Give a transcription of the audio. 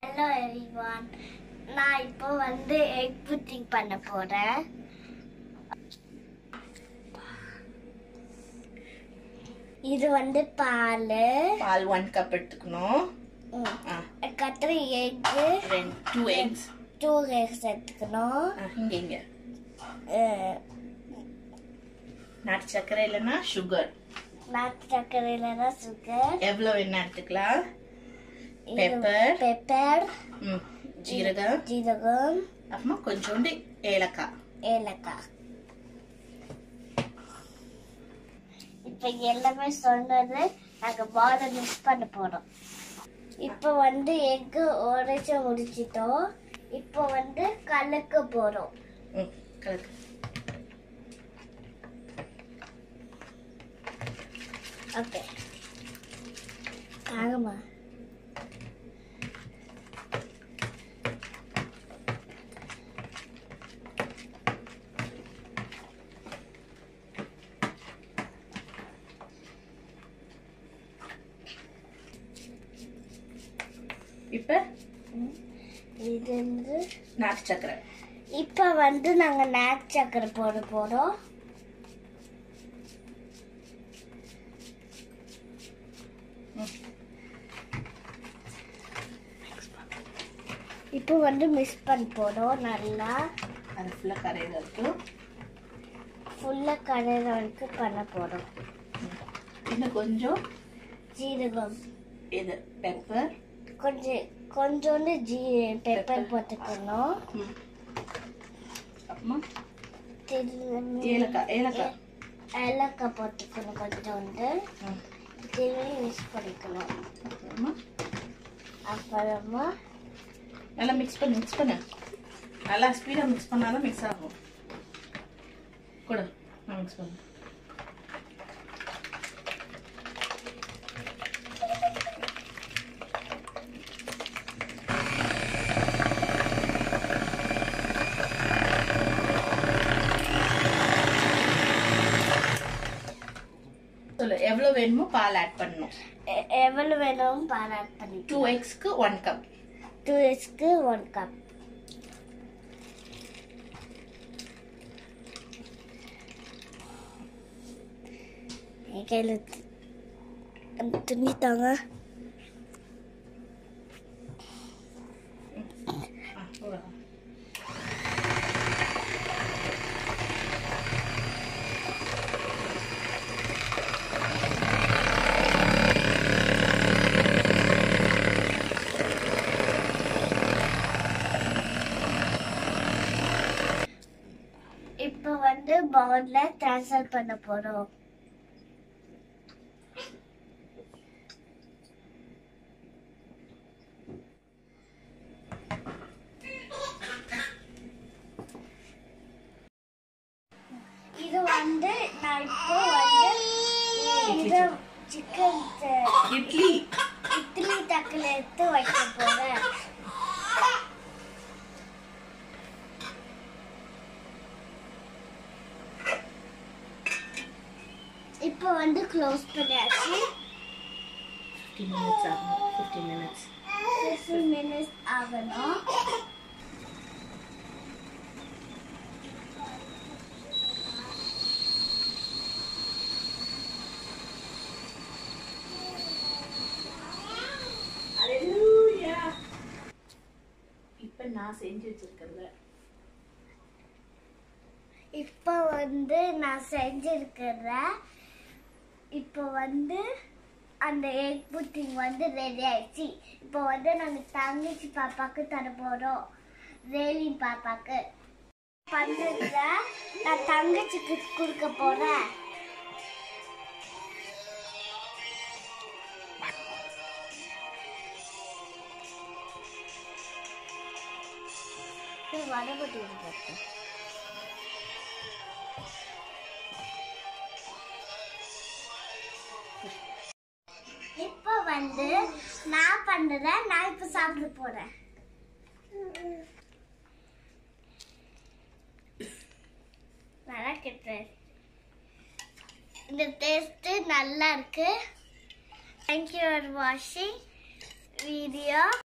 hello everyone நான் இப்போ வந்து எக் புட்டிங் பண்ண போறேன் இது வந்து பால் பால் ஒன் கப் எடுத்துக்கணும் ஆ, கத்திரி எக்கு ரெண்டு டூ எக்ஸ் டூ எக்ஸ் எடுத்துக்கணும் இங்க இங்க அஹ், நாட்டு சர்க்கரை இல்லைன்னா சுகர் நாட்டு சர்க்கரையில தான் சுகர் எவ்வளோ வேணா எடுத்துக்கலாம் பெப்பர் பெப்பர் ம் ஜீரகம் ஜீரகம் அப்புறமா கொஞ்சோண்டு ஏலக்காய் ஏலக்காய் இப்போ எல்லாமே சொன்னது நாங்கள் பாலை மிக்ஸ் பண்ண போகிறோம் இப்போ வந்து எக்கு உடைச்சு முடிச்சிட்டோம் இப்போ வந்து கலக்க போகிறோம் ம் கலக்கு ஓகே ஆகமா இப்போ இது வந்து நாட்டு சர்க்கரை இப்போ வந்து நாங்கள் நாக் சக்கரை போட போகிறோம் இப்போ வந்து மிக்ஸ் பண்ண போகிறோம் நல்லா அது ஃபுல்லாக கரையிற வரைக்கும் ஃபுல்லாக கரையிற வரைக்கும் பண்ண போகிறோம் இன்னும் கொஞ்சம் ஜீரகம் இது பெப்பர் கொஞ்சம் கொஞ்சோண்டு ஜீ பெப்பர் போட்டுக்கணும் ம் அப்புறமா திரும்பி ஏலக்காய் ஏலக்காய் ஏலக்காய் போட்டுக்கணும் கொஞ்சோண்டு ம் திரும்பி மிக்ஸ் பண்ணிக்கணும் அப்புறமா அப்புறமா நல்லா மிக்ஸ் பண்ணு மிக்ஸ் பண்ணு நல்லா ஸ்பீடாக மிக்ஸ் பண்ணாதான் மிக்ஸ் ஆகும் கொடு நான் மிக்ஸ் பண்ணு சொல்லு எவ்வளோ வேணுமோ பால் ஆட் பண்ணணும் எ- எவ்வளவு வேணும் பாராட் பண்ணி டூ எக்ஸ்க்கு ஒன் கப் டூ எக்ஸ்க்கு ஒன் கப் என் கையில் து- அந்த துணி தாங்க ஆ போடா இப்போ வந்து பவுல்ல ட்ரான்ஸ்ஃபர் பண்ண போறோம் இது வந்து நான் இப்போ வந்து இது சிக்கன் இட்லி இட்லி தக்கில் எடுத்து வைக்க போறேன் இப்போ வந்து க்ளோஸ் பண்ணியாச்சு ஃபிஃப்டீன் மினிட்ஸ் ஆகும் ஃபிஃப்டீன் மினிட்ஸ் ஃபிஃப்டீன் மினிட்ஸ் ஆகணும் இப்போ நான் செஞ்சு வச்சிருக்கிறத இப்போ வந்து நான் செஞ்சிருக்கிறேன் இப்போ வந்து அந்த எக் புட்டிங் வந்து ரெடி ஆயிடுச்சு இப்போ வந்து நாங்கள் தங்கச்சி பாப்பாக்கு தர போகிறோம் ரேலின் பாப்பாக்கு பண்ணுறத நான் தங்கச்சிக்கு கொடுக்க போகிறேன் வடபட்டி பார்த்தேன் இப்போ வந்து நான் பண்றேன் நான் இப்போ சாப்பிட போறேன் நல்லா கிட்டு இந்த டேஸ்ட் நல்லா இருக்கு தேங்க்யூ ஃபார் வாட்சிங் வீடியோ